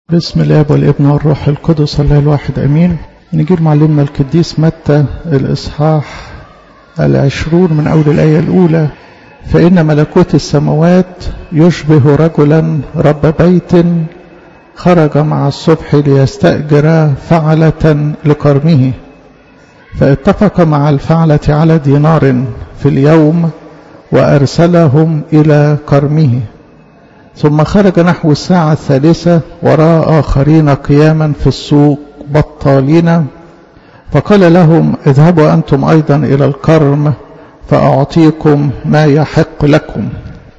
بسم الاب والابن والروح القدس الله الواحد امين نجيب معلمنا القديس متى الاصحاح العشرون من اول الايه الاولى فان ملكوت السماوات يشبه رجلا رب بيت خرج مع الصبح ليستاجر فعله لكرمه فاتفق مع الفعله على دينار في اليوم وارسلهم الى كرمه ثم خرج نحو الساعة الثالثة وراى آخرين قياما في السوق بطالين فقال لهم اذهبوا أنتم أيضا إلى الكرم فأعطيكم ما يحق لكم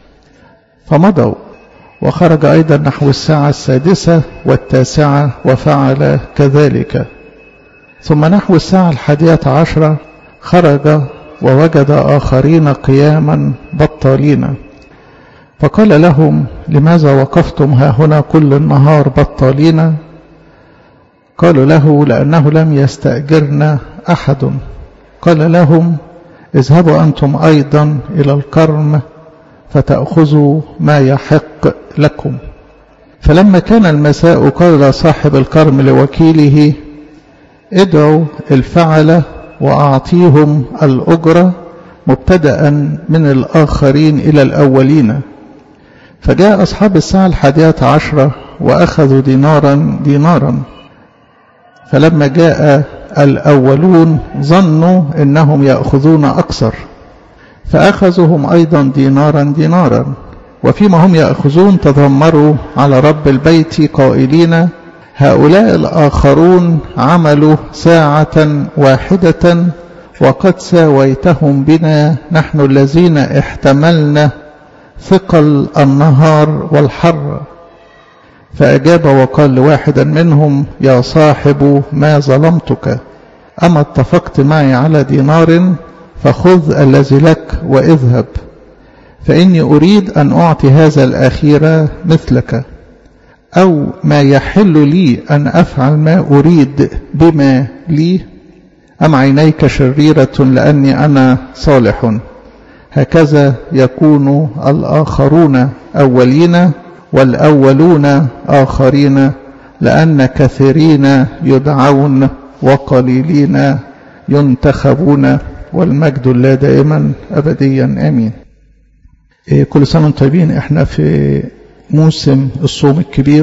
فمضوا وخرج أيضا نحو الساعة السادسة والتاسعة وفعل كذلك ثم نحو الساعة الحادية عشرة خرج ووجد آخرين قياما بطالين فقال لهم لماذا وقفتم ها هنا كل النهار بطالين قالوا له لأنه لم يستأجرنا أحد قال لهم اذهبوا أنتم أيضا إلى الكرم فتأخذوا ما يحق لكم فلما كان المساء قال صاحب الكرم لوكيله ادعوا الفعل وأعطيهم الأجرة مبتدأ من الآخرين إلى الأولين فجاء أصحاب الساعة الحادية عشرة وأخذوا دينارا دينارا فلما جاء الأولون ظنوا أنهم يأخذون أكثر فأخذهم أيضا دينارا دينارا وفيما هم يأخذون تذمروا على رب البيت قائلين هؤلاء الآخرون عملوا ساعة واحدة وقد ساويتهم بنا نحن الذين احتملنا ثقل النهار والحر فأجاب وقال لواحدا منهم يا صاحب ما ظلمتك أما اتفقت معي على دينار فخذ الذي لك واذهب فإني أريد أن أعطي هذا الأخير مثلك أو ما يحل لي أن أفعل ما أريد بما لي أم عينيك شريرة لأني أنا صالح هكذا يكون الآخرون أولين والأولون آخرين لأن كثيرين يدعون وقليلين ينتخبون والمجد الله دائما أبديا آمين كل سنة وانتم طيبين احنا في موسم الصوم الكبير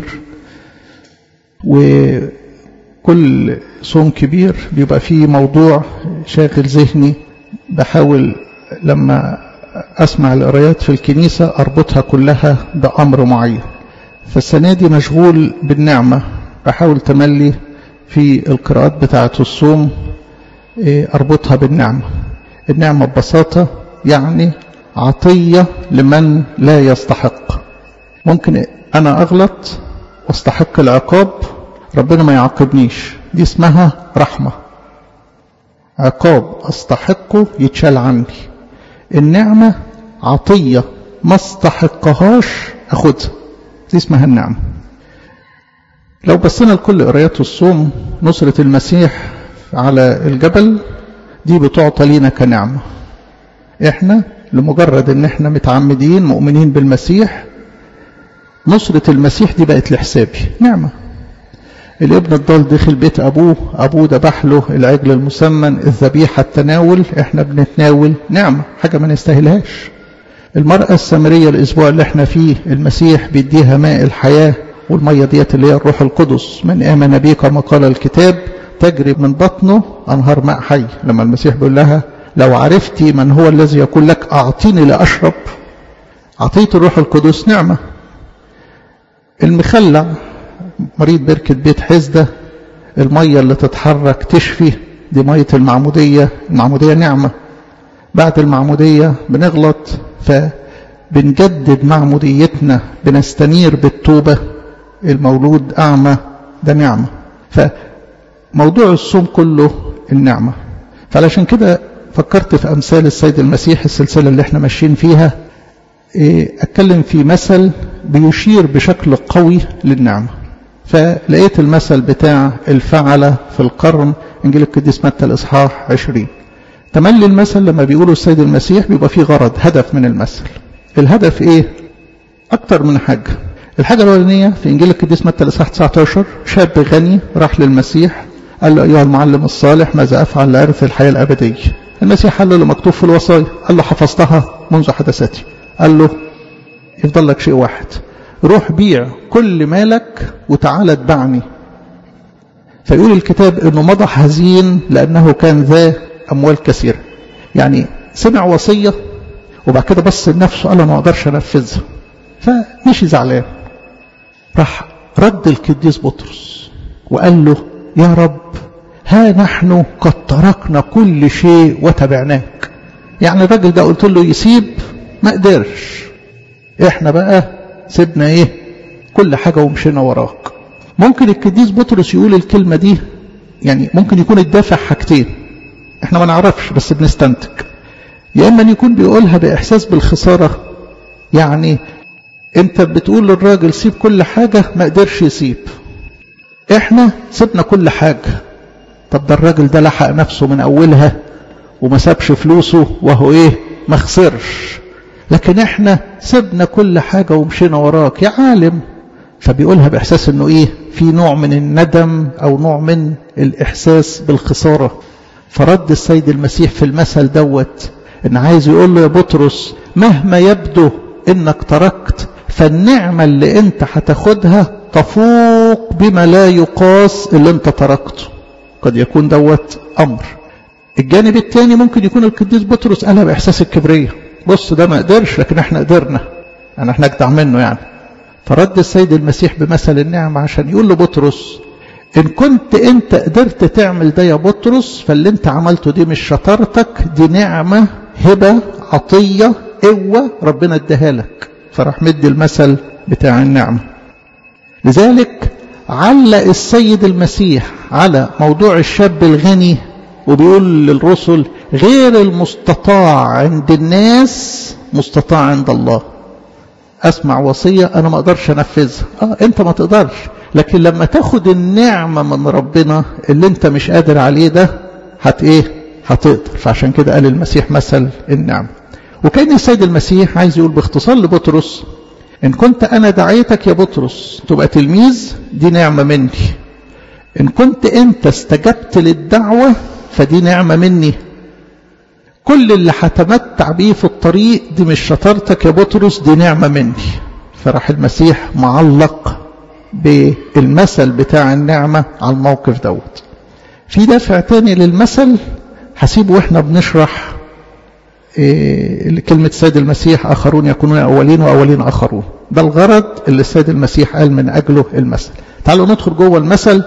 وكل صوم كبير بيبقى فيه موضوع شاغل ذهني بحاول لما أسمع القرايات في الكنيسة أربطها كلها بأمر معين فالسنة دي مشغول بالنعمة بحاول تملي في القراءات بتاعة الصوم أربطها بالنعمة النعمة ببساطة يعني عطية لمن لا يستحق ممكن أنا أغلط واستحق العقاب ربنا ما يعاقبنيش دي اسمها رحمة عقاب أستحقه يتشال عني النعمة عطية ما استحقهاش أخدها دي اسمها النعمة لو بصينا لكل قرايات الصوم نصرة المسيح على الجبل دي بتعطى لينا كنعمة احنا لمجرد ان احنا متعمدين مؤمنين بالمسيح نصرة المسيح دي بقت لحسابي نعمة الابن الضال دخل بيت أبوه أبوه ذبح له العجل المسمن الذبيحة التناول احنا بنتناول نعمة حاجة ما نستاهلهاش المرأة السامرية الأسبوع اللي احنا فيه المسيح بيديها ماء الحياة والمية ديت اللي هي الروح القدس من آمن بي كما قال الكتاب تجري من بطنه أنهار ماء حي لما المسيح بيقول لها لو عرفتي من هو الذي يقول لك أعطيني لأشرب عطية الروح القدس نعمة المخلع مريض بركة بيت حزدة المية اللي تتحرك تشفي دي مية المعمودية المعمودية نعمة بعد المعمودية بنغلط فبنجدد معموديتنا بنستنير بالتوبة المولود أعمى ده نعمة فموضوع الصوم كله النعمة فعلشان كده فكرت في أمثال السيد المسيح السلسلة اللي احنا ماشيين فيها أتكلم في مثل بيشير بشكل قوي للنعمة فلقيت المثل بتاع الفعلة في القرن انجيل القديس متى الاصحاح 20 تملي المثل لما بيقولوا السيد المسيح بيبقى فيه غرض هدف من المثل الهدف ايه اكتر من حاجة الحاجة الأولانية في إنجيل القديس متى الإصحاح 19 شاب غني راح للمسيح قال له أيها المعلم الصالح ماذا أفعل لأرث الحياة الأبدية المسيح قال له مكتوب في الوصايا قال له حفظتها منذ حدثتي قال له يفضل لك شيء واحد روح بيع كل مالك وتعالى اتبعني فيقول الكتاب انه مضى حزين لانه كان ذا اموال كثيره يعني سمع وصيه وبعد كده بص لنفسه قال انا ما اقدرش انفذها فمشي زعلان راح رد القديس بطرس وقال له يا رب ها نحن قد تركنا كل شيء وتبعناك يعني الراجل ده قلت له يسيب ما قدرش احنا بقى سيبنا ايه كل حاجة ومشينا وراك ممكن القديس بطرس يقول الكلمة دي يعني ممكن يكون الدافع حاجتين احنا ما نعرفش بس بنستنتج يا اما يكون بيقولها باحساس بالخسارة يعني انت بتقول للراجل سيب كل حاجة ما قدرش يسيب احنا سيبنا كل حاجة طب ده الراجل ده لحق نفسه من اولها وما سابش فلوسه وهو ايه ما خسرش لكن احنا سيبنا كل حاجة ومشينا وراك يا عالم فبيقولها بإحساس انه ايه في نوع من الندم او نوع من الإحساس بالخسارة فرد السيد المسيح في المثل دوت ان عايز يقول له يا بطرس مهما يبدو انك تركت فالنعمة اللي انت هتاخدها تفوق بما لا يقاس اللي انت تركته قد يكون دوت امر الجانب الثاني ممكن يكون القديس بطرس قالها باحساس الكبريه بص ده ما قدرش لكن احنا قدرنا يعني احنا اجدع منه يعني فرد السيد المسيح بمثل النعمة عشان يقول لبطرس ان كنت انت قدرت تعمل ده يا بطرس فاللي انت عملته دي مش شطارتك دي نعمة هبة عطية قوة ربنا اداها لك فراح مدي المثل بتاع النعمة لذلك علق السيد المسيح على موضوع الشاب الغني وبيقول للرسل غير المستطاع عند الناس مستطاع عند الله اسمع وصية انا ما اقدرش انفذها اه انت ما تقدرش لكن لما تاخد النعمة من ربنا اللي انت مش قادر عليه ده هت ايه هتقدر فعشان كده قال المسيح مثل النعمة وكان السيد المسيح عايز يقول باختصار لبطرس ان كنت انا دعيتك يا بطرس تبقى تلميذ دي نعمة مني ان كنت انت استجبت للدعوة فدي نعمة مني كل اللي هتمتع بيه في الطريق دي مش شطارتك يا بطرس دي نعمة مني فراح المسيح معلق بالمثل بتاع النعمة على الموقف دوت في دافع تاني للمثل هسيبه واحنا بنشرح إيه كلمة السيد المسيح آخرون يكونون أولين وأولين آخرون ده الغرض اللي السيد المسيح قال من أجله المثل تعالوا ندخل جوه المثل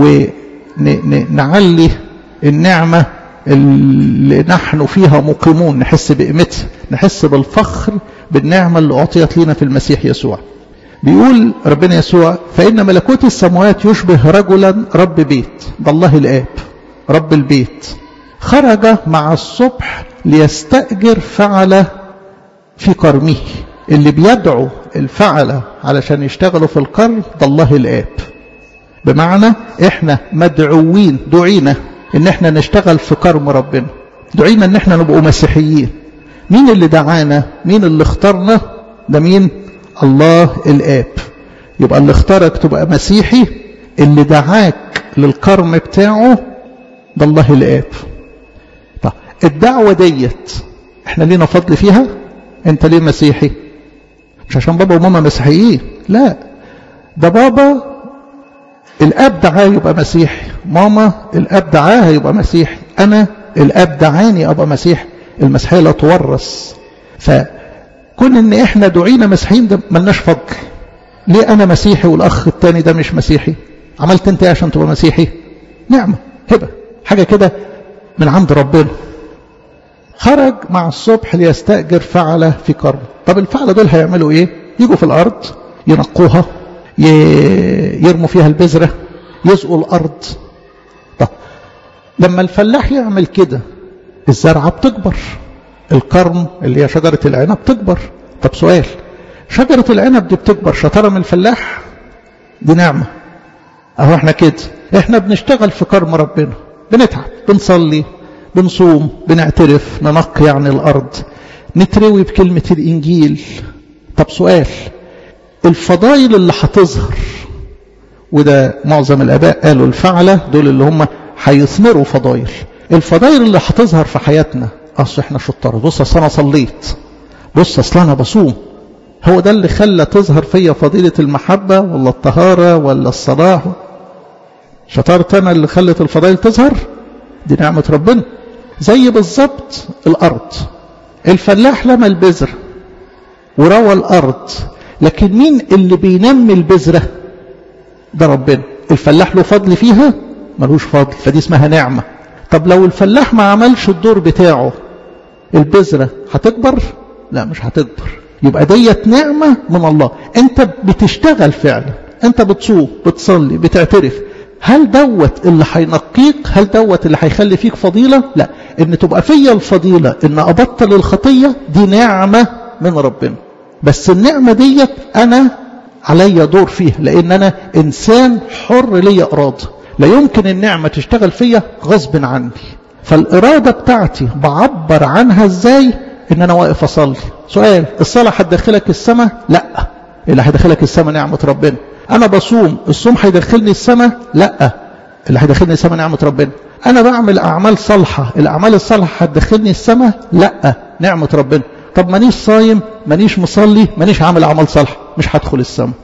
ونعلي النعمة اللي نحن فيها مقيمون نحس بقيمتها نحس بالفخر بالنعمة اللي أعطيت لنا في المسيح يسوع بيقول ربنا يسوع فإن ملكوت السماوات يشبه رجلا رب بيت ده الله الآب رب البيت خرج مع الصبح ليستأجر فعل في كرمه اللي بيدعو الفعلة علشان يشتغلوا في الكرم ده الله الآب بمعنى احنا مدعوين دعينا ان احنا نشتغل في كرم ربنا دعينا ان احنا نبقوا مسيحيين مين اللي دعانا مين اللي اختارنا ده مين الله الاب يبقى اللي اختارك تبقى مسيحي اللي دعاك للكرم بتاعه ده الله الاب طب الدعوة ديت احنا لينا فضل فيها انت ليه مسيحي مش عشان بابا وماما مسيحيين لا ده بابا الاب دعاه يبقى مسيحي ماما الاب دعاها يبقى مسيحي انا الاب دعاني ابقى مسيحي المسيحيه لا تورث فكون ان احنا دعينا مسيحيين ده ملناش فضل ليه انا مسيحي والاخ التاني ده مش مسيحي عملت انت ايه عشان تبقى مسيحي نعمه هبه حاجه كده من عند ربنا خرج مع الصبح ليستأجر فعلة في كرم طب الفعلة دول هيعملوا ايه يجوا في الارض ينقوها يرموا فيها البذرة يسقوا الأرض طب لما الفلاح يعمل كده الزرعة بتكبر الكرم اللي هي شجرة العنب بتكبر طب سؤال شجرة العنب دي بتكبر شطارة من الفلاح دي نعمة اهو احنا كده احنا بنشتغل في كرم ربنا بنتعب بنصلي بنصوم بنعترف ننقي يعني الأرض نتروي بكلمة الإنجيل طب سؤال الفضائل اللي هتظهر وده معظم الآباء قالوا الفعلة دول اللي هم هيثمروا فضائل الفضائل اللي هتظهر في حياتنا أصل إحنا شطار بص أصل أنا صليت بص أصل أنا بصوم هو ده اللي خلى تظهر فيا فضيلة المحبة ولا الطهارة ولا الصلاح شطارة أنا اللي خلت الفضائل تظهر دي نعمة ربنا زي بالظبط الأرض الفلاح لما البذر وروى الأرض لكن مين اللي بينمي البذرة ده ربنا الفلاح له فضل فيها ملوش فضل فدي اسمها نعمة طب لو الفلاح ما عملش الدور بتاعه البذرة هتكبر لا مش هتكبر يبقى ديت نعمة من الله انت بتشتغل فعلا انت بتصوم بتصلي بتعترف هل دوت اللي هينقيك هل دوت اللي هيخلي فيك فضيلة لا ان تبقى فيا الفضيلة ان ابطل الخطية دي نعمة من ربنا بس النعمة ديت انا عليا دور فيها لان انا انسان حر ليا اراده لا يمكن النعمة تشتغل فيا غصب عني فالإرادة بتاعتي بعبر عنها ازاي ان انا واقف اصلي سؤال الصلاة هتدخلك السماء لا اللي هيدخلك السماء نعمة ربنا انا بصوم الصوم هيدخلني السماء لا اللي هيدخلني السماء نعمة ربنا انا بعمل اعمال صالحة الاعمال الصالحة هتدخلني السماء لا نعمة ربنا طب مانيش صايم مانيش مصلي مانيش عامل اعمال صالحة مش هدخل السماء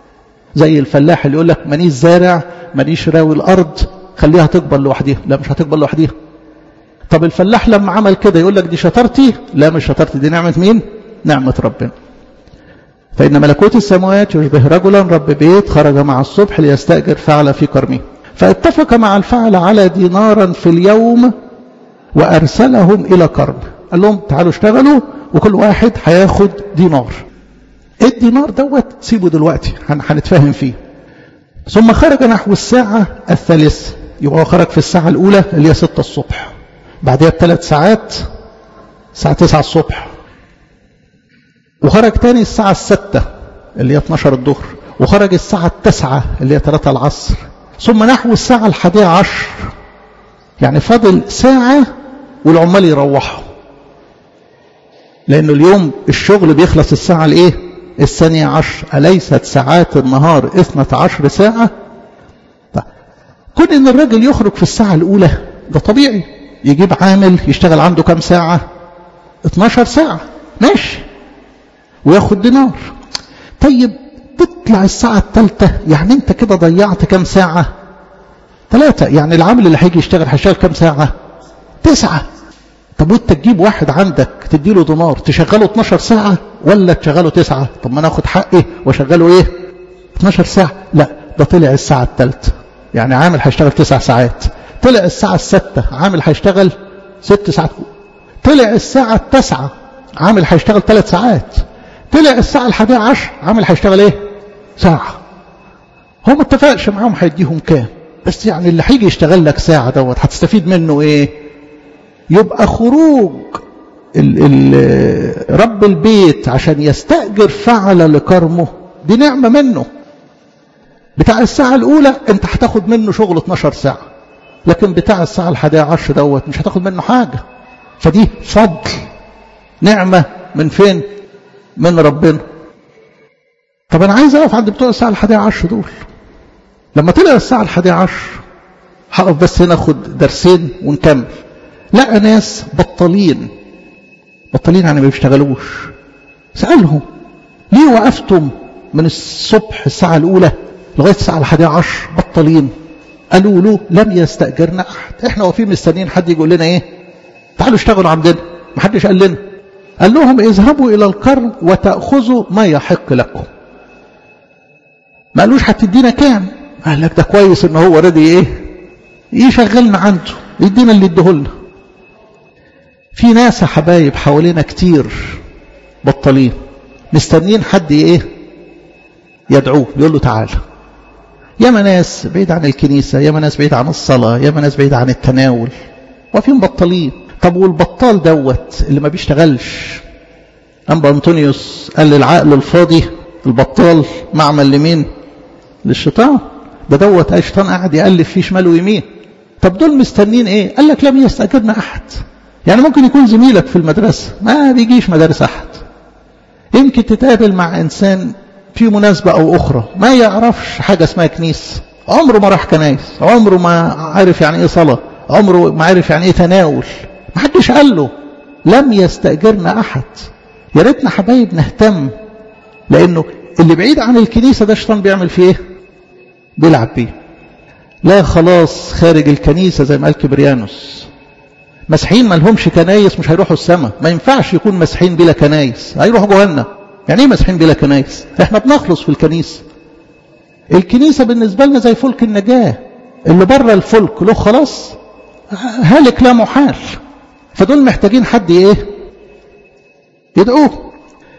زي الفلاح اللي يقول لك مانيش زارع مانيش راوي الارض خليها تكبر لوحديها لا مش هتكبر لوحديها طب الفلاح لما عمل كده يقول لك دي شطارتي لا مش شطارتي دي نعمة مين نعمة ربنا فإن ملكوت السماوات يشبه رجلا رب بيت خرج مع الصبح ليستأجر فعل في كرمه فاتفق مع الفعل على دينارا في اليوم وأرسلهم إلى كرم قال لهم تعالوا اشتغلوا وكل واحد هياخد دينار الدينار دوت سيبه دلوقتي هنتفاهم فيه ثم خرج نحو الساعة الثالثة يبقى هو خرج في الساعة الأولى اللي هي ستة الصبح بعدها بثلاث ساعات الساعة تسعة الصبح وخرج تاني الساعة الستة اللي هي 12 الظهر وخرج الساعة التسعة اللي هي 3 العصر ثم نحو الساعة الحادية عشر يعني فاضل ساعة والعمال يروحوا لأنه اليوم الشغل بيخلص الساعة الإيه؟ الثانية عشر أليست ساعات النهار اثنة عشر ساعة طيب. كون إن الراجل يخرج في الساعة الأولى ده طبيعي يجيب عامل يشتغل عنده كم ساعة 12 ساعة ماشي وياخد دينار طيب تطلع الساعة الثالثة يعني انت كده ضيعت كم ساعة ثلاثة يعني العامل اللي هيجي يشتغل هيشتغل كم ساعة تسعة طب وانت تجيب واحد عندك تديله دينار تشغله 12 ساعة ولا تشغله تسعة طب ما انا اخد حقي واشغله ايه 12 ساعة لا ده طلع الساعة الثالثة يعني عامل هيشتغل تسع ساعات طلع الساعة الستة عامل هيشتغل ست ساعات طلع الساعة التاسعة عامل هيشتغل ثلاث ساعات طلع الساعة الحادية عشر عامل هيشتغل ايه ساعة هو ما اتفقش معاهم هيديهم كام بس يعني اللي هيجي يشتغل لك ساعة دوت هتستفيد منه ايه يبقى خروج ال ال رب البيت عشان يستأجر فعل لكرمه دي نعمة منه بتاع الساعة الأولى أنت هتاخد منه شغل 12 ساعة لكن بتاع الساعة الحادية عشر دوت مش هتاخد منه حاجة فدي فضل نعمة من فين من ربنا طب أنا عايز أقف عند بتوع الساعة الحادية عشر دول لما طلع الساعة الحادية عشر هقف بس هنا أخد درسين ونكمل لقى ناس بطالين بطالين يعني ما بيشتغلوش سألهم ليه وقفتم من الصبح الساعة الأولى لغاية الساعة الحادية عشر بطالين قالوا له لم يستأجرنا أحد احنا واقفين مستنيين حد يقول لنا ايه تعالوا اشتغلوا عندنا ما حدش قال لنا قال لهم اذهبوا إلى القرن وتأخذوا ما يحق لكم ما قالوش هتدينا كام قال لك ده كويس ان هو راضي ايه يشغلنا عنده يدينا اللي يديهولنا في ناس يا حبايب حوالينا كتير بطالين مستنيين حد ايه يدعوه يقول له تعالى ياما ناس بعيد عن الكنيسة ياما ناس بعيد عن الصلاة ياما ناس بعيد عن التناول واقفين بطالين طب والبطال دوت اللي ما بيشتغلش أنبا أنطونيوس قال للعقل الفاضي البطال معمل لمين للشيطان ده دوت الشيطان قاعد يألف فيه شمال ويمين طب دول مستنين ايه قال لك لم يستأجرنا أحد يعني ممكن يكون زميلك في المدرسة ما بيجيش مدارس أحد يمكن تتقابل مع إنسان في مناسبة أو أخرى ما يعرفش حاجة اسمها كنيسة عمره ما راح كنايس عمره ما عارف يعني إيه صلاة عمره ما عارف يعني إيه تناول ما حدش قال له لم يستأجرنا أحد يا ريتنا حبايب نهتم لأنه اللي بعيد عن الكنيسة ده الشيطان بيعمل فيه إيه؟ بيلعب بيه لا خلاص خارج الكنيسة زي ما قال كبريانوس مسيحيين ما لهمش كنايس مش هيروحوا السماء ما ينفعش يكون مسيحيين بلا كنايس هيروحوا جهنم يعني ايه مسيحيين بلا كنايس احنا بنخلص في الكنيسة الكنيسة بالنسبة لنا زي فلك النجاة اللي بره الفلك له خلاص هالك لا محال فدول محتاجين حد ايه يدعوه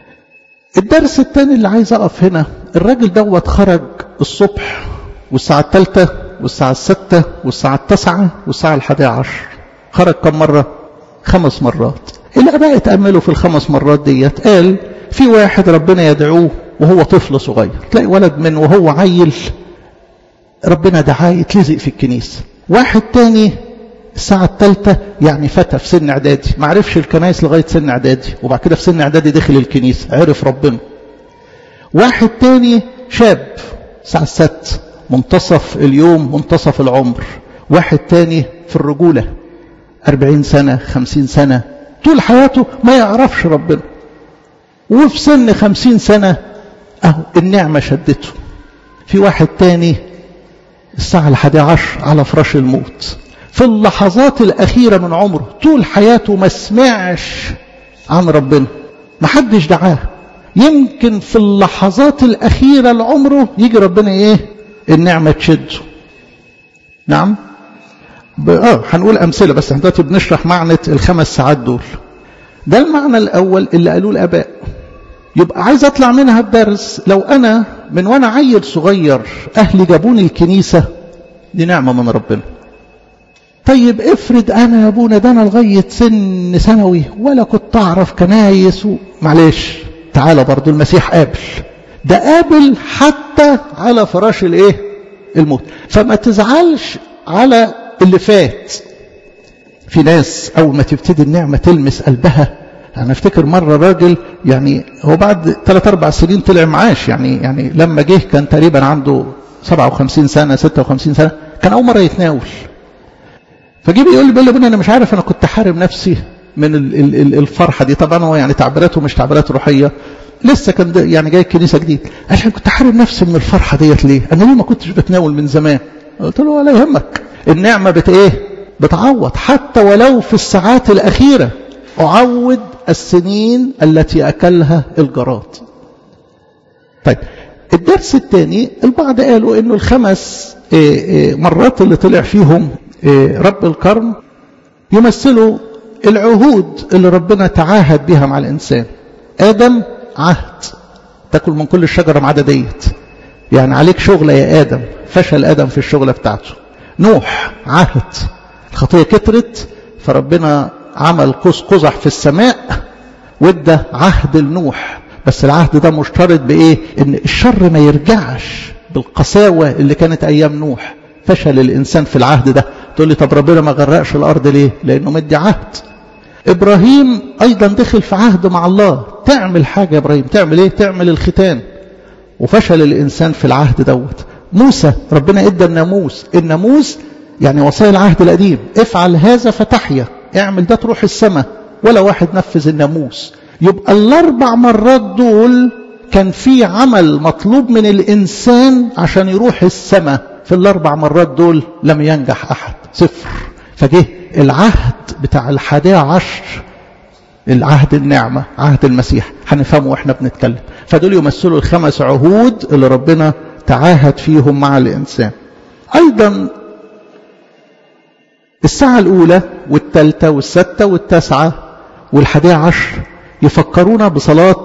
الدرس الثاني اللي عايز اقف هنا الراجل دوت خرج الصبح والساعة الثالثة والساعة الستة والساعة التاسعة والساعة الحادية عشر خرج كم مرة خمس مرات الآباء اتأملوا في الخمس مرات ديت قال في واحد ربنا يدعوه وهو طفل صغير تلاقي ولد من وهو عيل ربنا دعاه يتلزق في الكنيسة واحد تاني الساعة الثالثة يعني فتى في سن اعدادي ما عرفش الكنايس لغاية سن اعدادي وبعد كده في سن اعدادي دخل الكنيسة عرف ربنا واحد تاني شاب الساعة الست منتصف اليوم منتصف العمر واحد تاني في الرجولة أربعين سنة خمسين سنة طول حياته ما يعرفش ربنا وفي سن خمسين سنة أهو النعمة شدته في واحد تاني الساعة الحادية عشر على فراش الموت في اللحظات الأخيرة من عمره طول حياته ما سمعش عن ربنا ما حدش دعاه يمكن في اللحظات الأخيرة لعمره يجي ربنا إيه النعمة تشده نعم اه هنقول أمثلة بس احنا دلوقتي بنشرح معنى الخمس ساعات دول ده المعنى الأول اللي قالوه الآباء يبقى عايز أطلع منها بدرس لو أنا من وأنا عيل صغير أهلي جابوني الكنيسة دي نعمة من ربنا طيب افرض أنا يا أبونا ده أنا لغاية سن ثانوي ولا كنت أعرف كنايس و... معلش تعالى برضو المسيح قابل ده قابل حتى على فراش الايه الموت فما تزعلش على اللي فات في ناس اول ما تبتدي النعمه تلمس قلبها انا افتكر مره راجل يعني هو بعد 3 4 سنين طلع معاش يعني يعني لما جه كان تقريبا عنده 57 سنه 56 سنه كان اول مره يتناول فجي بيقول لي بيقول لي انا مش عارف انا كنت حارم نفسي من الفرحه دي طبعا هو يعني تعبيراته مش تعبيرات روحيه لسه كان يعني جاي الكنيسه جديد عشان كنت حارم نفسي من الفرحه ديت ليه؟ انا ليه ما كنتش بتناول من زمان؟ قلت له ولا يهمك النعمه بت ايه؟ بتعوض حتى ولو في الساعات الاخيره اعوض السنين التي اكلها الجراد. طيب الدرس الثاني البعض قالوا انه الخمس مرات اللي طلع فيهم رب الكرم يمثلوا العهود اللي ربنا تعاهد بها مع الانسان. ادم عهد تاكل من كل الشجرة ما عدا ديت يعني عليك شغلة يا آدم فشل آدم في الشغلة بتاعته نوح عهد الخطية كترت فربنا عمل قوس قزح في السماء وادى عهد لنوح بس العهد ده مشترط بإيه إن الشر ما يرجعش بالقساوة اللي كانت أيام نوح فشل الإنسان في العهد ده تقول لي طب ربنا ما غرقش الأرض ليه لأنه مدي عهد إبراهيم أيضا دخل في عهد مع الله تعمل حاجة يا إبراهيم تعمل إيه تعمل الختان وفشل الإنسان في العهد دوت موسى ربنا إدى الناموس الناموس يعني وصايا العهد القديم افعل هذا فتحيا اعمل ده تروح السماء ولا واحد نفذ الناموس يبقى الأربع مرات دول كان في عمل مطلوب من الإنسان عشان يروح السماء في الأربع مرات دول لم ينجح أحد صفر فجه العهد بتاع الحادية عشر العهد النعمة عهد المسيح هنفهمه واحنا بنتكلم فدول يمثلوا الخمس عهود اللي ربنا تعاهد فيهم مع الإنسان أيضا الساعة الأولى والثالثة والستة والتاسعة والحادية عشر يفكرونا بصلاة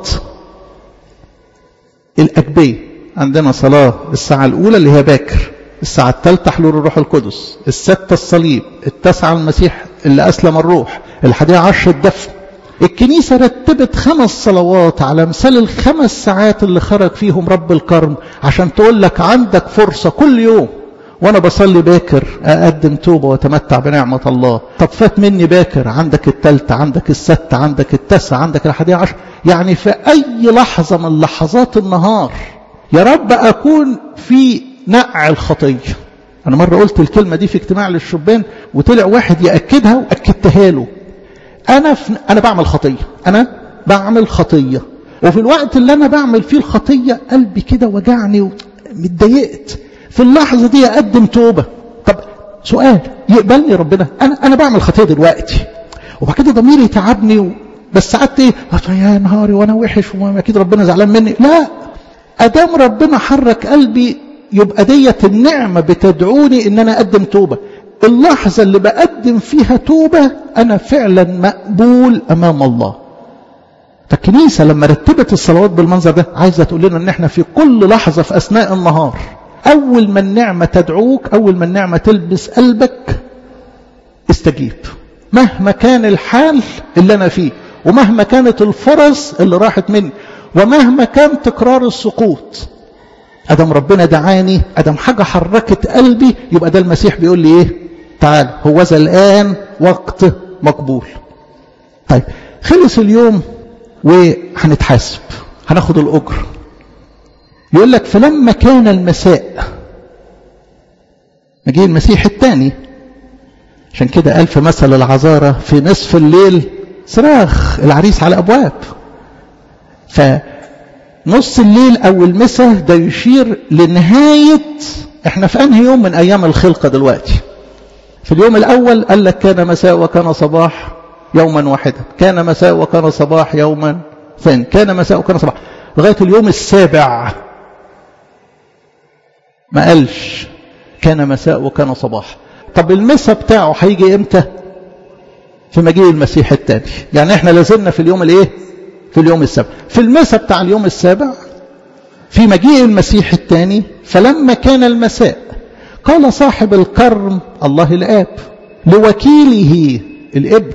الأجبية عندنا صلاة الساعة الأولى اللي هي باكر الساعة الثالثة حلول الروح القدس الستة الصليب التاسعة المسيح اللي أسلم الروح الحادية عشر الدفن الكنيسة رتبت خمس صلوات على مثال الخمس ساعات اللي خرج فيهم رب الكرم عشان تقول لك عندك فرصة كل يوم وانا بصلي باكر اقدم توبة واتمتع بنعمة الله طب فات مني باكر عندك التالتة عندك الستة عندك التاسعة عندك الحادية عشر يعني في اي لحظة من لحظات النهار يا رب أكون في نقع الخطية أنا مرة قلت الكلمة دي في اجتماع للشبان وطلع واحد يأكدها وأكدتها له أنا في أنا بعمل خطية أنا بعمل خطية وفي الوقت اللي أنا بعمل فيه الخطية قلبي كده وجعني ومتضايقت في اللحظة دي أقدم توبة طب سؤال يقبلني ربنا أنا أنا بعمل خطية دلوقتي وبعد كده ضميري تعبني و... بس ساعات ايه يا نهاري وانا وحش واكيد ربنا زعلان مني لا ادام ربنا حرك قلبي يبقى ديت النعمه بتدعوني ان انا اقدم توبه اللحظه اللي بقدم فيها توبه انا فعلا مقبول امام الله فالكنيسه لما رتبت الصلوات بالمنظر ده عايزه تقول لنا ان احنا في كل لحظه في اثناء النهار اول ما النعمه تدعوك اول ما النعمه تلبس قلبك استجيب مهما كان الحال اللي انا فيه ومهما كانت الفرص اللي راحت مني ومهما كان تكرار السقوط ادم ربنا دعاني ادم حاجه حركت قلبي يبقى ده المسيح بيقول لي ايه تعال هو ذا الان وقت مقبول طيب خلص اليوم وهنتحاسب هناخد الاجر يقول لك فلما كان المساء مجيء المسيح الثاني عشان كده قال في مثل العذارى في نصف الليل صراخ العريس على أبواب فنص الليل أو المساء ده يشير لنهاية احنا في أنهي يوم من أيام الخلقة دلوقتي في اليوم الأول قال لك كان مساء وكان صباح يوما واحدا كان مساء وكان صباح يوما ثاني كان مساء وكان صباح لغاية اليوم السابع ما قالش كان مساء وكان صباح طب المساء بتاعه هيجي امتى في مجيء المسيح الثاني يعني احنا لازلنا في اليوم الايه في اليوم السابع في المساء بتاع اليوم السابع في مجيء المسيح الثاني فلما كان المساء قال صاحب الكرم الله الاب لوكيله الابن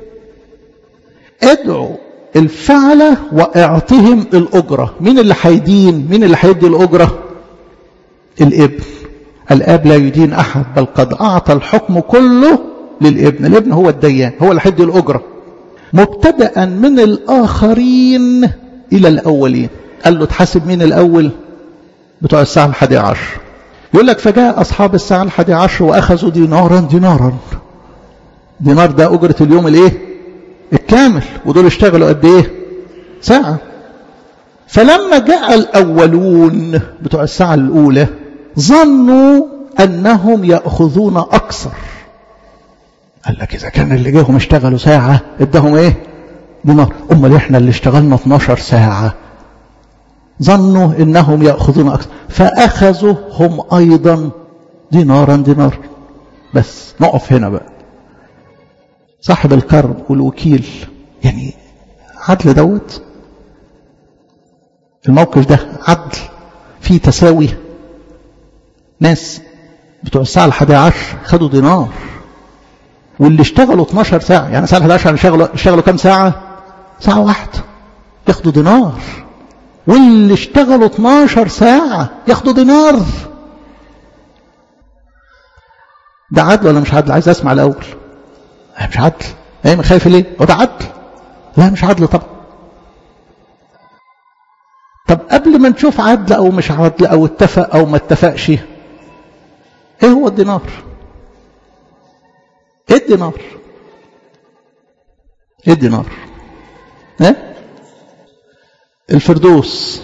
ادعوا الفعلة واعطهم الأجرة مين اللي هيدين مين اللي هيدي الأجرة الابن الاب لا يدين احد بل قد اعطى الحكم كله للابن الابن هو الديان هو اللي هيدي الاجره مبتدا من الاخرين الى الاولين قال له تحاسب مين الاول بتوع الساعه الحادية عشر يقول لك فجاء اصحاب الساعه الحادية عشر واخذوا دينارا دينارا دينار ده اجره اليوم الايه الكامل ودول اشتغلوا قد ايه ساعه فلما جاء الاولون بتوع الساعه الاولى ظنوا أنهم يأخذون أكثر قال لك إذا كان اللي جاهم اشتغلوا ساعة ادهم إيه دينار أمال إحنا اللي اشتغلنا 12 ساعة ظنوا إنهم يأخذون أكثر فأخذوا هم أيضا دينارا دينار بس نقف هنا بقى صاحب الكرب والوكيل يعني عدل دوت الموقف ده عدل فيه تساوي ناس بتوع الساعة الحادية عشر خدوا دينار واللي اشتغلوا 12 ساعة يعني الساعة الحادية عشر اشتغلوا, اشتغلوا كام ساعة ساعة واحدة ياخدوا دينار واللي اشتغلوا 12 ساعة ياخدوا دينار ده عدل ولا مش عدل عايز اسمع الاول مش عدل ايه خايف ليه هو ده عدل لا مش عدل طبعا طب قبل ما نشوف عدل او مش عدل او اتفق او ما اتفقش ايه هو الدينار ايه الدينار ايه الدينار ايه الفردوس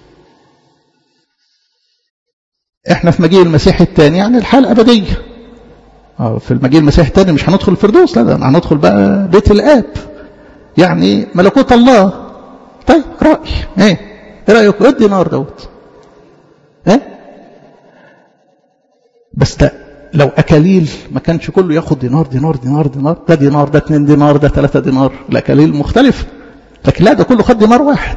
احنا في مجيء المسيح الثاني يعني الحياه الابديه في المجيء المسيح الثاني مش هندخل الفردوس لا ده هندخل بقى بيت الاب يعني ملكوت الله طيب راي ايه ايه رايكم ايه الدينار دوت ايه بس ده لو اكاليل ما كانش كله ياخد دينار دينار دينار دينار ده دينار ده اتنين دينار ده ثلاثة دينار الاكاليل مختلفة لكن لا ده كله خد دينار واحد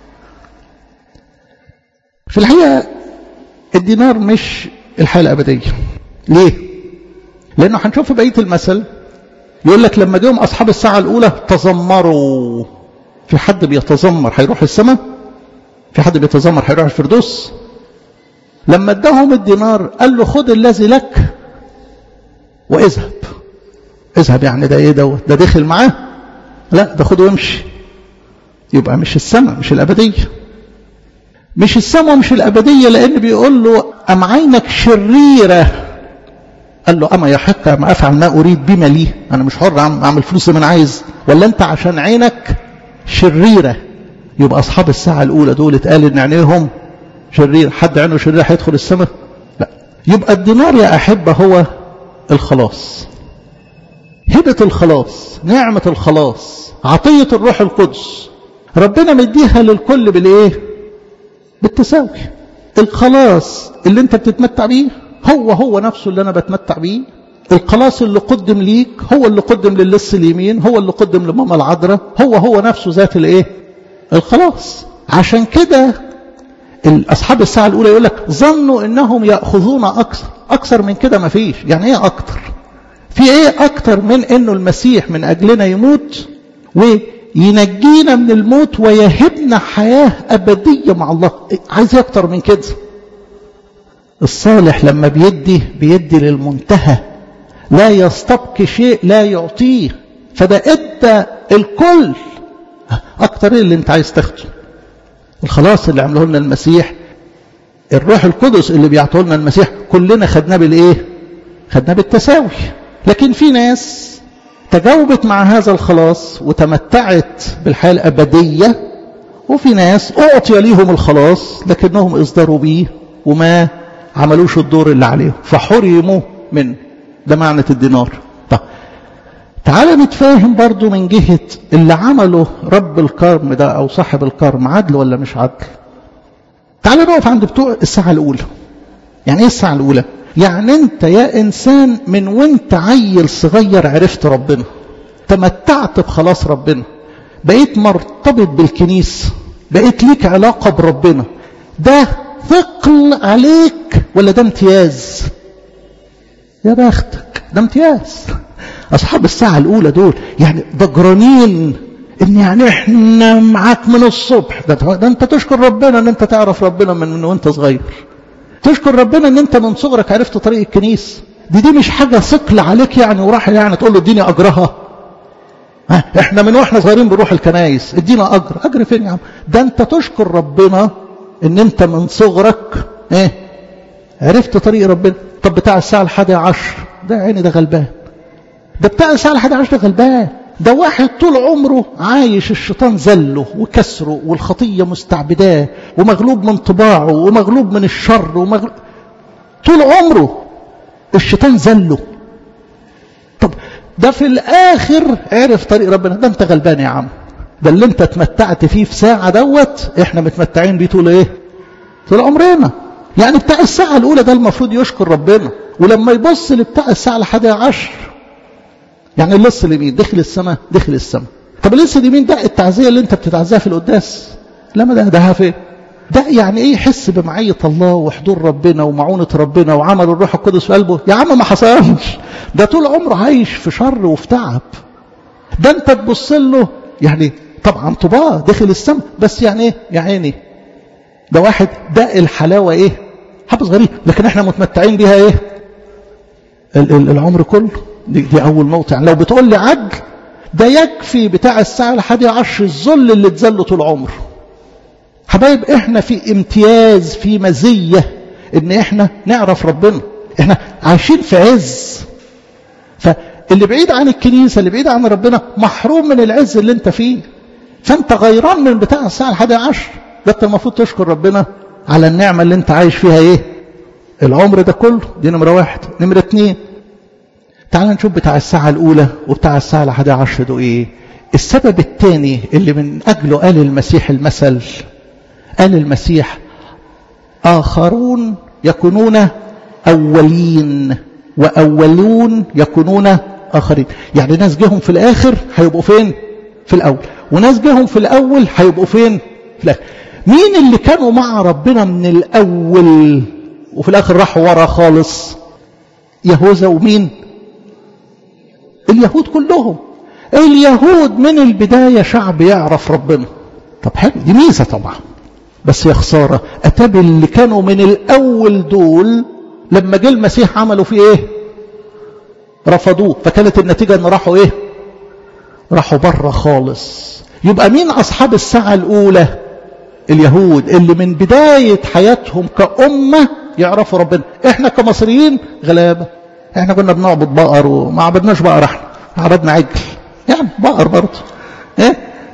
في الحقيقة الدينار مش الحياة الأبدية ليه؟ لأنه هنشوف في بقية المثل يقول لك لما جاهم أصحاب الساعة الأولى تذمروا في حد بيتذمر هيروح السماء في حد بيتذمر هيروح الفردوس لما اداهم الدينار قال له خد الذي لك واذهب اذهب يعني ده ايه دوت ده دخل معاه لا ده خده وامشي يبقى مش السماء مش الابديه مش السماء مش الأبدية لأن بيقول له أم عينك شريرة قال له أما يحق أم أفعل ما أريد بما لي أنا مش حر أعمل فلوس زي ما أنا عايز ولا أنت عشان عينك شريرة يبقى أصحاب الساعة الأولى دول اتقال إن عينيهم شرير حد عينه شرير هيدخل السماء لا يبقى الدينار يا أحبة هو الخلاص هبة الخلاص نعمة الخلاص عطية الروح القدس ربنا مديها للكل بالايه بالتساوي الخلاص اللي انت بتتمتع بيه هو هو نفسه اللي انا بتمتع بيه الخلاص اللي قدم ليك هو اللي قدم للص اليمين هو اللي قدم لماما العذراء هو هو نفسه ذات الايه الخلاص عشان كده اصحاب الساعه الاولى يقول لك ظنوا انهم ياخذون اكثر اكثر من كده ما فيش يعني ايه اكتر في ايه اكتر من انه المسيح من اجلنا يموت وينجينا من الموت ويهبنا حياه ابديه مع الله عايز اكتر من كده الصالح لما بيدي بيدي للمنتهى لا يستبقي شيء لا يعطيه فده ادى الكل اكتر ايه اللي انت عايز تاخده الخلاص اللي عمله لنا المسيح الروح القدس اللي بيعطيه لنا المسيح كلنا خدناه بالايه خدناه بالتساوي لكن في ناس تجاوبت مع هذا الخلاص وتمتعت بالحياة الأبدية وفي ناس أعطي ليهم الخلاص لكنهم إصدروا به وما عملوش الدور اللي عليهم فحرموا منه ده معنى الدينار طب تعال نتفاهم برضو من جهة اللي عمله رب الكرم ده أو صاحب الكرم عدل ولا مش عدل تعال نقف عند بتوع الساعة الأولى يعني إيه الساعة الأولى يعني أنت يا إنسان من وانت عيل صغير عرفت ربنا تمتعت بخلاص ربنا بقيت مرتبط بالكنيسة بقيت ليك علاقة بربنا ده ثقل عليك ولا ده امتياز يا بختك ده امتياز أصحاب الساعة الأولى دول يعني ضجرانين إن يعني إحنا معاك من الصبح ده, ده أنت تشكر ربنا إن أنت تعرف ربنا من, من وأنت صغير تشكر ربنا إن أنت من صغرك عرفت طريق الكنيسة دي دي مش حاجة ثقل عليك يعني وراح يعني تقول له اديني أجرها ها إحنا من وإحنا صغيرين بنروح الكنايس ادينا أجر أجر فين يا عم ده أنت تشكر ربنا إن أنت من صغرك إيه عرفت طريق ربنا طب بتاع الساعة الحادية عشر ده عيني ده غلبان ده بتاع الساعة الحادية عشر ده غلبان ده واحد طول عمره عايش الشيطان زله وكسره والخطية مستعبداه ومغلوب من طباعه ومغلوب من الشر ومغلوب طول عمره الشيطان زله طب ده في الآخر عرف طريق ربنا ده انت غلبان يا عم ده اللي انت اتمتعت فيه في ساعة دوت احنا متمتعين بيه طول ايه طول عمرنا يعني بتاع الساعة الأولى ده المفروض يشكر ربنا ولما يبص لبتاع الساعة الحادية عشر يعني اللص اليمين دخل السماء دخل السماء طب اللص اليمين ده التعزية اللي انت بتتعزيها في القداس لا ما ده ده فين ده يعني ايه يحس بمعية الله وحضور ربنا ومعونة ربنا وعمل الروح القدس في قلبه يا عم ما حصلش ده طول عمره عايش في شر وفي تعب ده انت تبص له يعني طبعا طباع دخل السماء بس يعني ايه يا عيني ده واحد ده الحلاوة ايه حبة صغيرة لكن احنا متمتعين بيها ايه العمر كله دي, دي اول نقطة يعني لو بتقول لي عدل ده يكفي بتاع الساعة الحادية عشر الذل اللي اتذله طول عمره حبايب احنا في امتياز في مزية ان احنا نعرف ربنا احنا عايشين في عز فاللي بعيد عن الكنيسة اللي بعيد عن ربنا محروم من العز اللي انت فيه فانت غيران من بتاع الساعة الحادية عشر ده انت المفروض تشكر ربنا على النعمة اللي انت عايش فيها ايه العمر ده كله دي نمرة واحد نمرة اتنين تعال نشوف بتاع الساعة الأولى وبتاع الساعة الحادية عشر ده ايه السبب الثاني اللي من أجله قال المسيح المثل قال المسيح آخرون يكونون أولين وأولون يكونون آخرين يعني ناس جهم في الآخر هيبقوا فين في الأول وناس جهم في الأول هيبقوا فين في الآخر مين اللي كانوا مع ربنا من الأول وفي الآخر راحوا ورا خالص يهوذا ومين اليهود كلهم اليهود من البداية شعب يعرف ربنا طب حلو دي ميزة طبعا بس يا خسارة أتاب اللي كانوا من الأول دول لما جه المسيح عملوا فيه إيه رفضوه فكانت النتيجة أن راحوا إيه راحوا بره خالص يبقى مين أصحاب الساعة الأولى اليهود اللي من بداية حياتهم كأمة يعرفوا ربنا احنا كمصريين غلابة احنا كنا بنعبد بقر وما عبدناش بقر احنا عبدنا عجل يعني بقر برضه ايه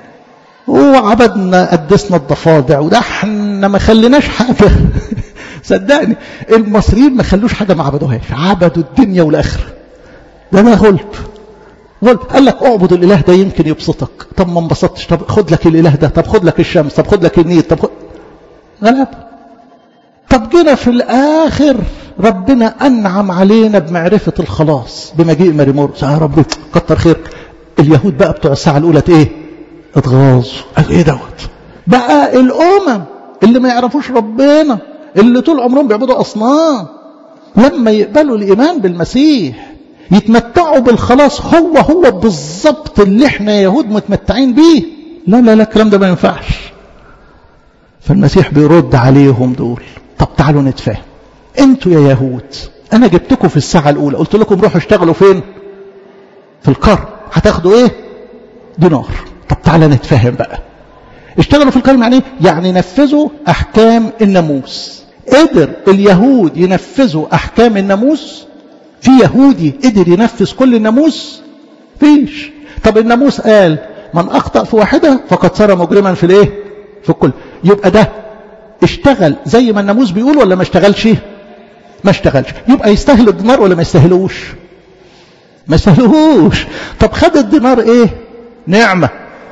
وعبدنا قدسنا الضفادع وده احنا ما خليناش حاجة صدقني المصريين ما خلوش حاجة ما عبدوهاش عبدوا الدنيا والآخرة ده انا غلب غلب قال لك اعبد الاله ده يمكن يبسطك طب ما انبسطتش طب خد لك الاله ده طب خد لك الشمس طب خد لك النيل طب خد غلب طب جينا في الاخر ربنا انعم علينا بمعرفة الخلاص بمجيء ماري مرقس يا ربي كتر خيرك اليهود بقى بتوع الساعة الاولى ايه اتغاظوا قال ايه دوت بقى الامم اللي ما يعرفوش ربنا اللي طول عمرهم بيعبدوا اصنام لما يقبلوا الايمان بالمسيح يتمتعوا بالخلاص هو هو بالظبط اللي احنا يهود متمتعين بيه لا لا لا الكلام ده ما ينفعش فالمسيح بيرد عليهم دول طب تعالوا نتفاهم انتوا يا يهود انا جبتكم في الساعة الاولى قلت لكم روحوا اشتغلوا فين في القرن هتاخدوا ايه دينار طب تعالى نتفاهم بقى اشتغلوا في القرن يعني يعني نفذوا احكام الناموس قدر اليهود ينفذوا احكام الناموس في يهودي قدر ينفذ كل الناموس فيش طب الناموس قال من اخطا في واحده فقد صار مجرما في الايه في الكل يبقى ده اشتغل زي ما الناموس بيقول ولا ما اشتغلش ما اشتغلش يبقى يستاهل الدينار ولا ما يستاهلوش ما يستاهلوش طب خد الدينار ايه نعمه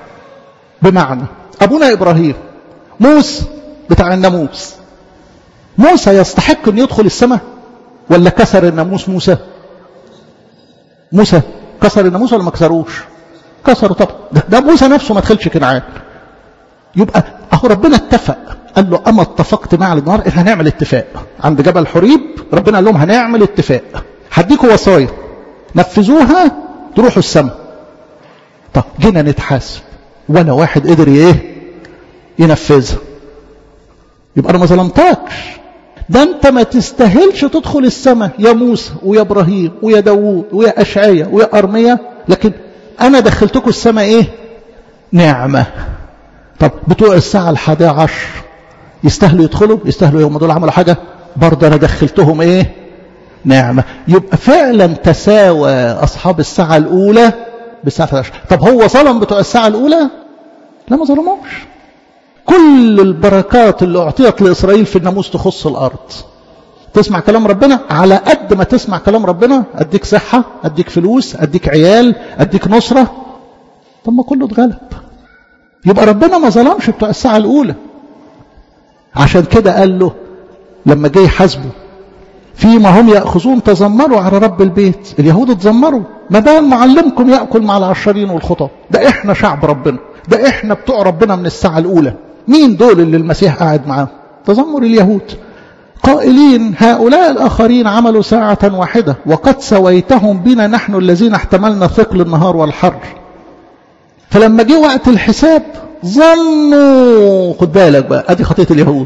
بمعنى ابونا ابراهيم موسى بتاع الناموس موسى يستحق ان يدخل السماء ولا كسر الناموس موسى موسى كسر الناموس ولا ما كسروش كسروا طبعا ده, ده موسى نفسه ما دخلش كنعان يبقى اهو ربنا اتفق قال له اما اتفقت مع النار احنا هنعمل اتفاق عند جبل حريب ربنا قال لهم هنعمل اتفاق هديكوا وصايا نفذوها تروحوا السماء طب جينا نتحاسب ولا واحد قدر ايه ينفذها يبقى انا ما ظلمتكش ده انت ما تستاهلش تدخل السماء يا موسى ويا ابراهيم ويا داوود ويا اشعيا ويا ارميا لكن انا دخلتكم السماء ايه نعمه طب بتوع الساعه الحادية عشر يستاهلوا يدخلوا يستاهلوا يوم دول عملوا حاجه برضه انا دخلتهم ايه نعمه يبقى فعلا تساوى اصحاب الساعه الاولى بالساعه 11 طب هو ظلم بتوع الساعه الاولى لا ما ظلموش كل البركات اللي أعطيت لإسرائيل في الناموس تخص الأرض تسمع كلام ربنا على قد ما تسمع كلام ربنا أديك صحة أديك فلوس أديك عيال أديك نصرة طب ما كله اتغلب يبقى ربنا ما ظلمش بتوع الساعة الأولى عشان كده قال له لما جاي يحاسبه فيما هم يأخذون تذمروا على رب البيت اليهود اتذمروا ما بال معلمكم يأكل مع العشرين والخطى ده احنا شعب ربنا ده احنا بتوع ربنا من الساعة الأولى مين دول اللي المسيح قاعد معاهم تذمر اليهود قائلين هؤلاء الآخرين عملوا ساعة واحدة وقد سويتهم بنا نحن الذين احتملنا ثقل النهار والحر فلما جه وقت الحساب ظنوا خد بالك بقى ادي خطيه اليهود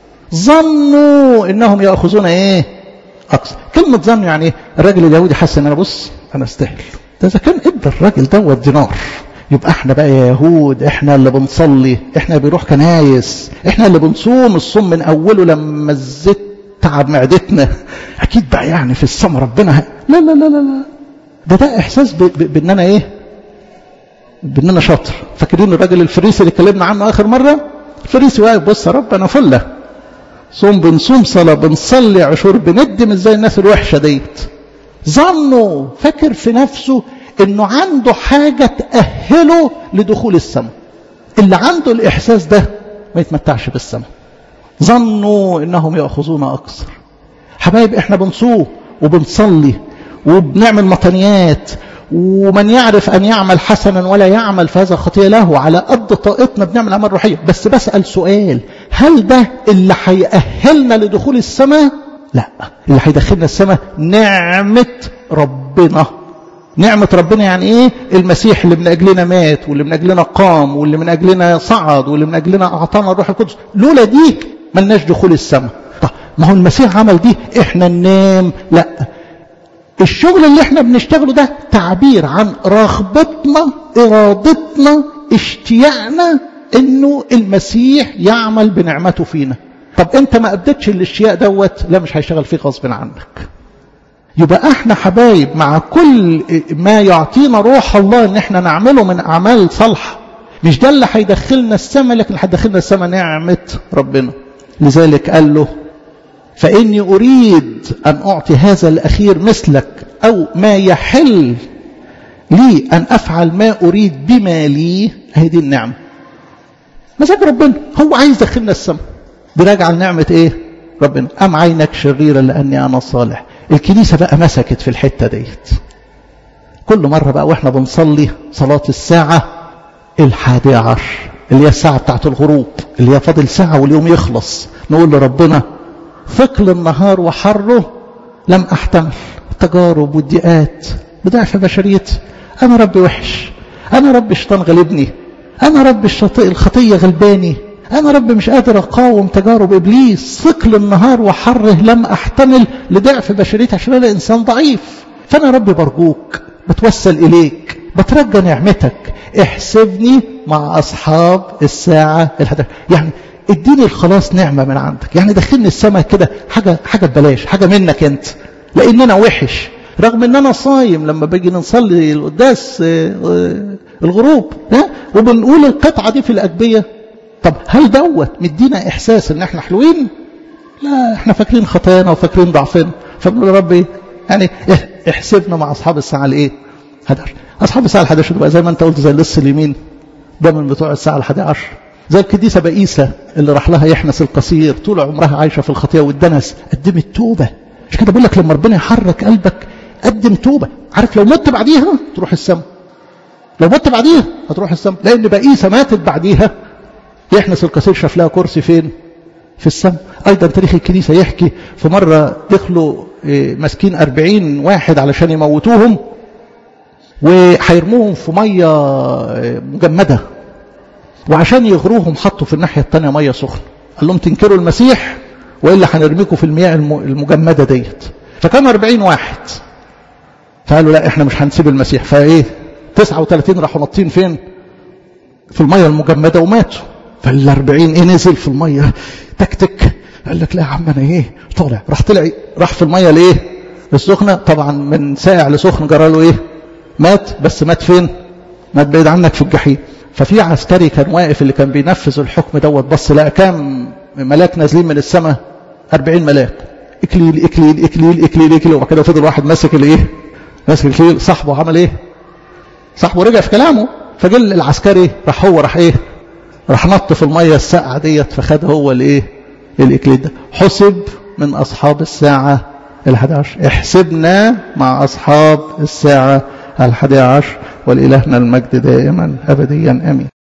ظنوا انهم ياخذون ايه اكثر كلمه ظن يعني ايه الراجل اليهودي حس ان انا بص انا استاهل ده اذا كان ادى الراجل دوت دينار يبقى احنا بقى يا يهود احنا اللي بنصلي احنا اللي بنروح كنايس احنا اللي بنصوم الصوم من اوله لما الزيت تعب معدتنا اكيد بقى يعني في السما ربنا ه... لا لا لا لا لا ده ده احساس ب... ب... بان انا ايه بان انا شاطر فاكرين الراجل الفريسي اللي اتكلمنا عنه اخر مره الفريسي واقف بص يا رب انا فله صوم بنصوم صلاه بنصلي عشور بندم ازاي الناس الوحشه ديت ظنوا فاكر في نفسه انه عنده حاجة تأهله لدخول السماء اللي عنده الاحساس ده ما يتمتعش بالسماء ظنوا انهم يأخذون اكثر حبايب احنا بنصوم وبنصلي وبنعمل مطنيات ومن يعرف ان يعمل حسنا ولا يعمل فهذا خطيه له على قد طاقتنا بنعمل اعمال روحيه بس بسال سؤال هل ده اللي هيأهلنا لدخول السماء لا اللي هيدخلنا السماء نعمه ربنا نعمة ربنا يعني ايه المسيح اللي من اجلنا مات واللي من اجلنا قام واللي من اجلنا صعد واللي من اجلنا اعطانا الروح القدس لولا دي ملناش دخول السماء طب ما هو المسيح عمل دي احنا ننام لا الشغل اللي احنا بنشتغله ده تعبير عن رغبتنا ارادتنا اشتياقنا انه المسيح يعمل بنعمته فينا طب انت ما اديتش الاشياء دوت لا مش هيشتغل فيه غصب عنك يبقى احنا حبايب مع كل ما يعطينا روح الله ان احنا نعمله من اعمال صالحه مش ده اللي هيدخلنا السماء لكن هيدخلنا السماء نعمه ربنا لذلك قال له فاني اريد ان اعطي هذا الاخير مثلك او ما يحل لي ان افعل ما اريد بما لي هي دي النعمه مزاج ربنا هو عايز يدخلنا السماء براجع لنعمه ايه ربنا ام عينك شريره لاني انا صالح الكنيسة بقى مسكت في الحتة ديت كل مرة بقى واحنا بنصلي صلاة الساعة الحادية عشر اللي هي الساعة بتاعت الغروب اللي هي فاضل ساعة واليوم يخلص نقول لربنا ثقل النهار وحره لم أحتمل التجارب والضيقات بضعف بشريتي أنا ربي وحش أنا ربي الشيطان غلبني أنا ربي الشطيء الخطية غلباني أنا رب مش قادر أقاوم تجارب إبليس ثقل النهار وحره لم أحتمل لضعف بشريتي عشان أنا إنسان ضعيف فأنا رب برجوك بتوسل إليك بترجى نعمتك احسبني مع أصحاب الساعة الحدث يعني اديني الخلاص نعمة من عندك يعني دخلني السماء كده حاجة حاجة ببلاش حاجة منك أنت لأن أنا وحش رغم ان انا صايم لما باجي نصلي القداس الغروب ها وبنقول القطعه دي في الاجبيه طب هل دوت مدينا احساس ان احنا حلوين لا احنا فاكرين خطايانا وفاكرين ضعفنا فبنقول يا رب يعني احسبنا مع اصحاب الساعه الايه 11 اصحاب الساعه ال 11 تبقى زي ما انت قلت زي اللص اليمين ده من بتوع الساعه ال 11 زي القديسه بئيسه اللي راح لها يحنس القصير طول عمرها عايشه في الخطيه والدنس قدمت توبه مش كده بقول لك لما ربنا يحرك قلبك قدم توبه عارف لو مت بعديها تروح السماء لو مت بعديها هتروح السماء لان بئيسه ماتت بعديها يحنس القصير شاف لها كرسي فين في السماء ايضا تاريخ الكنيسه يحكي في مره دخلوا ماسكين أربعين واحد علشان يموتوهم وهيرموهم في ميه مجمده وعشان يغروهم حطوا في الناحيه الثانيه ميه سخنه قال لهم تنكروا المسيح والا هنرميكم في المياه المجمده ديت فكانوا 40 واحد فقالوا لا احنا مش هنسيب المسيح فايه 39 راحوا ناطين فين في الميه المجمده وماتوا فالأربعين ايه نزل في الميه تكتك قال لك لا يا عم انا ايه طالع راح طلع راح في الميه ليه السخنه طبعا من ساقع لسخن جرى له ايه مات بس مات فين مات بعيد عنك في الجحيم ففي عسكري كان واقف اللي كان بينفذ الحكم دوت بص لقى كام ملاك نازلين من السماء 40 ملاك اكليل اكليل اكليل اكليل اكليل وبعد كده فضل واحد ماسك الايه ماسك الاكليل صاحبه عمل ايه صاحبه رجع في كلامه فجل العسكري راح هو راح ايه راح نط في الميه الساقعه ديت فخد هو الايه الاكليل ده حسب من اصحاب الساعه ال11 احسبنا مع اصحاب الساعه ال11 ولالهنا المجد دائما ابديا امين